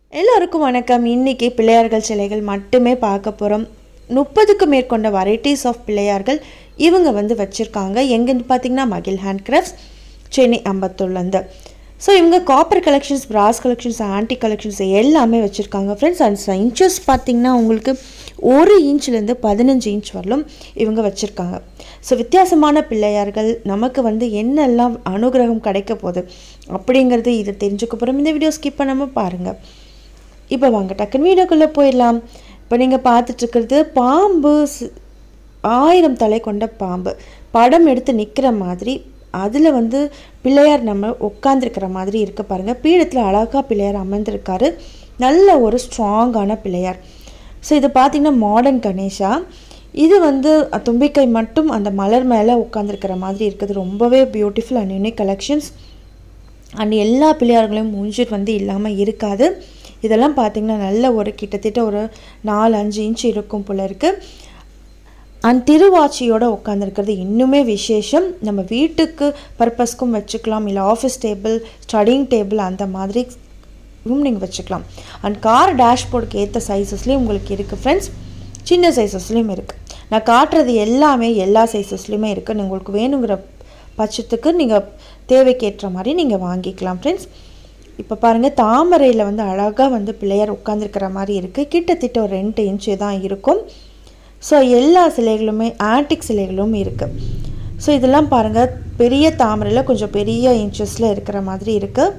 எல்லோருக்கும் வணக்கம் இன்னைக்கு பிள்ளையார்கள் சிலைகள் மட்டுமே பார்க்க போகிறோம் முப்பதுக்கும் மேற்கொண்ட வெரைட்டிஸ் ஆஃப் பிள்ளையார்கள் இவங்க வந்து வச்சுருக்காங்க எங்கேருந்து பார்த்தீங்கன்னா மகிழ் ஹேண்ட் கிராஃப்ட்ஸ் சென்னை அம்பத்தூர்லேருந்து ஸோ இவங்க copper collections brass collections antique collections எல்லாமே வச்சுருக்காங்க ஃப்ரெண்ட்ஸ் அண்ட் இன்ச்சஸ் பார்த்தீங்கன்னா உங்களுக்கு ஒரு இன்ச்லேருந்து பதினஞ்சு இன்ச் வரலும் இவங்க வச்சுருக்காங்க ஸோ வித்தியாசமான பிள்ளையார்கள் நமக்கு வந்து என்னெல்லாம் அனுகிரகம் கிடைக்க போகுது அப்படிங்கிறது இதை தெரிஞ்சுக்க போகிறோம் இந்த வீடியோ ஸ்கிப் பண்ணாமல் பாருங்கள் இப்போ வாங்க டக்குன்னு வீடியோக்குள்ளே போயிடலாம் இப்போ நீங்கள் பார்த்துட்ருக்கிறது பாம்பு ஸ்- ஆயிரம் தலை கொண்ட பாம்பு படம் எடுத்து நிற்கிற மாதிரி அதில் வந்து பிள்ளையார் நம்ம உட்காந்துருக்கிற மாதிரி இருக்க பாருங்கள் பீடத்தில் அழகாக பிள்ளையார் அமர்ந்திருக்காரு நல்ல ஒரு ஸ்ட்ராங்கான பிள்ளையார் ஸோ இது பார்த்திங்கன்னா மாடர்ன் கணேஷா இது வந்து அஹ், தும்பிக்கை மட்டும் அந்த மலர் மேலே உட்காந்துருக்கிற மாதிரி இருக்குது ரொம்பவே beautiful and unique collections and எல்லா பிள்ளையார்களையும் மூஞ்சிட் வந்து இல்லாமல் இருக்காது இதெல்லாம் பார்த்திங்கன்னா நல்ல ஒரு கிட்டத்தட்ட ஒரு நாலு அஞ்சு இன்ச் இருக்கும் போல இருக்குது அண்ட் திருவாச்சியோட உட்காந்துருக்கிறது இன்னுமே விசேஷம் நம்ம வீட்டுக்கு பர்பஸ்க்கும் வச்சுக்கலாம் இல்லை ஆஃபீஸ் டேபிள் ஸ்டடிங் டேபிள் அந்த மாதிரி ரூம் நீங்கள் வச்சுக்கலாம் அண்ட் கார் டேஷ்போர்டுக்கு ஏற்ற சைஸஸ்லேயும் உங்களுக்கு இருக்குது ஃப்ரெண்ட்ஸ் சின்ன சைஸஸ்லேயும் இருக்குது நான் காட்டுறது எல்லாமே எல்லா சைஸஸ்லேயுமே இருக்குது உங்களுக்கு வேணுங்கிற பட்சத்துக்கு நீங்கள் தேவைக்கேற்ற மாதிரி நீங்கள் வாங்கிக்கலாம் ஃப்ரெண்ட்ஸ் இப்போ பாருங்கள் தாமரையில் வந்து அழகாக வந்து பிள்ளையார் உட்காந்துருக்கிற மாதிரி இருக்குது கிட்டத்தட்ட ஒரு ரெண்டு இன்ச்சு தான் இருக்கும் ஸோ எல்லா சிலைகளுமே ஆன்டிக் சிலைகளும் இருக்குது ஸோ இதெல்லாம் பாருங்கள் பெரிய தாமரையில் கொஞ்சம் பெரிய இன்ச்சஸில் இருக்கிற மாதிரி இருக்குது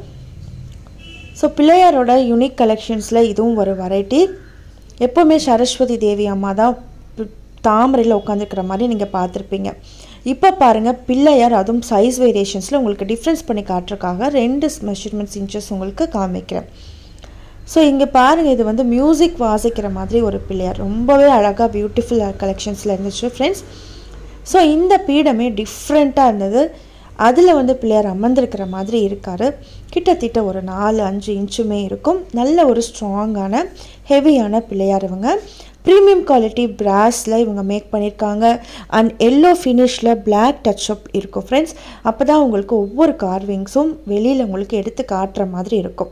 ஸோ பிள்ளையாரோட யூனிக் கலெக்ஷன்ஸில் இதுவும் ஒரு வெரைட்டி எப்போவுமே சரஸ்வதி தேவி அம்மா தான் பி- தாமரையில் உட்காந்துருக்கிற மாதிரி நீங்கள் பார்த்துருப்பீங்க இப்போ பாருங்கள் பிள்ளையார் அதுவும் சைஸ் வேரியேஷன்ஸில் உங்களுக்கு டிஃப்ரென்ஸ் பண்ணி காட்டுறதுக்காக ரெண்டு மெஷர்மெண்ட்ஸ் இன்ச்சஸ் உங்களுக்கு காமிக்கிறேன் ஸோ இங்கே பாருங்கள் இது வந்து மியூசிக் வாசிக்கிற மாதிரி ஒரு பிள்ளையார் ரொம்பவே அழகாக பியூட்டிஃபுல் கலெக்ஷன்ஸில் இருந்துச்சு ஃப்ரெண்ட்ஸ் ஸோ இந்த பீடமே டிஃப்ரெண்ட்டாக இருந்தது அதில் வந்து பிள்ளையார் அமர்ந்திருக்கிற மாதிரி இருக்கார் கிட்டத்தட்ட ஒரு நாலு அஞ்சு இன்ச்சுமே இருக்கும் நல்ல ஒரு ஸ்ட்ராங்கான ஹெவியான பிள்ளையார் இவங்க ப்ரீமியம் குவாலிட்டி பிராஸில் இவங்க மேக் பண்ணியிருக்காங்க அண்ட் எல்லோ ஃபினிஷில் பிளாக் டச்சப் இருக்கும் ஃப்ரெண்ட்ஸ் அப்போ தான் உங்களுக்கு ஒவ்வொரு கார்விங்ஸும் வெளியில் உங்களுக்கு எடுத்து காட்டுற மாதிரி இருக்கும்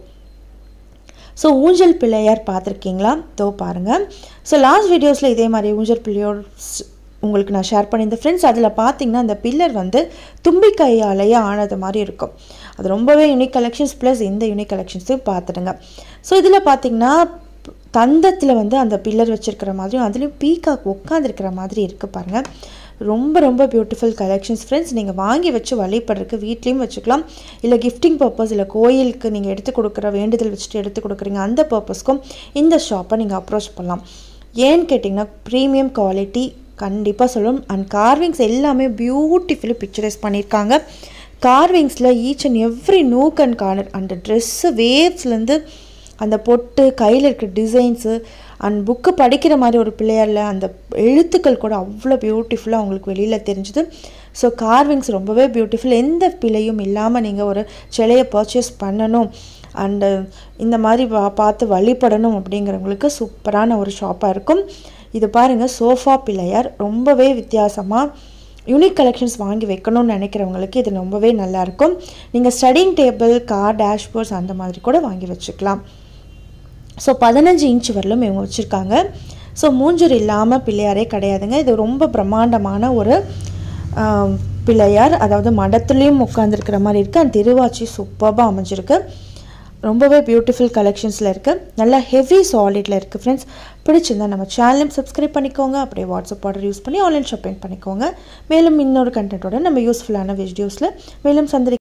ஸோ ஊஞ்சல் பிள்ளையார் பார்த்துருக்கீங்களா தோ பாருங்கள் ஸோ லாஸ்ட் வீடியோஸில் இதே மாதிரி ஊஞ்சல் பிள்ளையோர் ஸ்- உங்களுக்கு நான் ஷேர் பண்ணியிருந்தேன் ஃப்ரெண்ட்ஸ் அதில் பார்த்தீங்கன்னா அந்த பில்லர் வந்து தும்பிக்கையாலேயே ஆனது மாதிரி இருக்கும் அது ரொம்பவே யூனிக் கலெக்ஷன்ஸ் ப்ளஸ் இந்த யூனிக் கலெக்ஷன்ஸையும் பார்த்துடுங்க ஸோ இதில் பார்த்தீங்கன்னா தந்தத்தில் வந்து அந்த பில்லர் வச்சுருக்கிற மாதிரியும் அதுலேயும் பீகாக் உட்காந்துருக்கிற மாதிரி இருக்குது பாருங்கள் ரொம்ப ரொம்ப பியூட்டிஃபுல் கலெக்ஷன்ஸ் ஃப்ரெண்ட்ஸ் நீங்கள் வாங்கி வச்சு வழிபடுறதுக்கு வீட்லேயும் வச்சுக்கலாம் இல்லை கிஃப்டிங் பர்பஸ் இல்லை கோயிலுக்கு நீங்கள் எடுத்து கொடுக்குற வேண்டுதல் வச்சுட்டு எடுத்து கொடுக்குறீங்க அந்த பர்பஸ்க்கும் இந்த ஷாப்பை நீங்கள் அப்ரோச் பண்ணலாம் ஏன்னு கேட்டிங்கன்னா ப்ரீமியம் குவாலிட்டி கண்டிப்பாக சொல்லும் அண்ட் கார்விங்ஸ் எல்லாமே பியூட்டிஃபுல்லி பிக்சரைஸ் பண்ணியிருக்காங்க கார்விங்ஸில் each and every nook and corner அந்த ட்ரெஸ்ஸு வேவ்ஸ்லேருந்து அந்த பொட்டு கையில் இருக்கிற டிசைன்ஸு அண்ட் புக்கு படிக்கிற மாதிரி ஒரு பிள்ளையாரில் அந்த எழுத்துக்கள் கூட அவ்வளோ பியூட்டிஃபுல்லாக உங்களுக்கு வெளியில் தெரிஞ்சுது ஸோ கார்விங்ஸ் ரொம்பவே பியூட்டிஃபுல் எந்த பிழையும் இல்லாமல் நீங்கள் ஒரு சிலையை பர்ச்சேஸ் பண்ணணும் அண்டு இந்த மாதிரி பா- பார்த்து வழிபடணும் அப்படிங்கிறவங்களுக்கு சூப்பரான ஒரு ஷாப்பாக இருக்கும் இது பாருங்கள் சோஃபா பிள்ளையார் ரொம்பவே வித்தியாசமாக யூனிக் கலெக்ஷன்ஸ் வாங்கி வைக்கணும்னு நினைக்கிறவங்களுக்கு இது ரொம்பவே நல்லாயிருக்கும் நீங்கள் ஸ்டடிங் டேபிள் கார் டேஷ்போர்ட்ஸ் அந்த மாதிரி கூட வாங்கி வச்சுக்கலாம் ஸோ பதினஞ்சு இன்ச் வரலும் இவங்க வச்சுருக்காங்க ஸோ மூஞ்சூர் இல்லாமல் பிள்ளையாரே கிடையாதுங்க இது ரொம்ப பிரம்மாண்டமான ஒரு ஆம், பிள்ளையார் அதாவது மடத்துலேயும் உட்காந்துருக்கிற மாதிரி இருக்குது அந்த திருவாச்சி சூப்பராக அமைஞ்சிருக்கு ரொம்பவே பியூட்டிஃபுல் கலெக்ஷன்ஸில் இருக்குது நல்லா ஹெவி சாலிடில் இருக்குது ஃப்ரெண்ட்ஸ் பிடிச்சிருந்தா நம்ம சேனலையும் சப்ஸ்கிரைப் பண்ணிக்கோங்க அப்படியே வாட்ஸ்அப் ஆர்டர் யூஸ் பண்ணி ஆன்லைன் ஷாப்பிங் பண்ணிக்கோங்க மேலும் இன்னொரு கண்டென்ட்டோட நம்ம யூஸ்ஃபுல்லான வீடியோஸில் மேலும் சந்திரி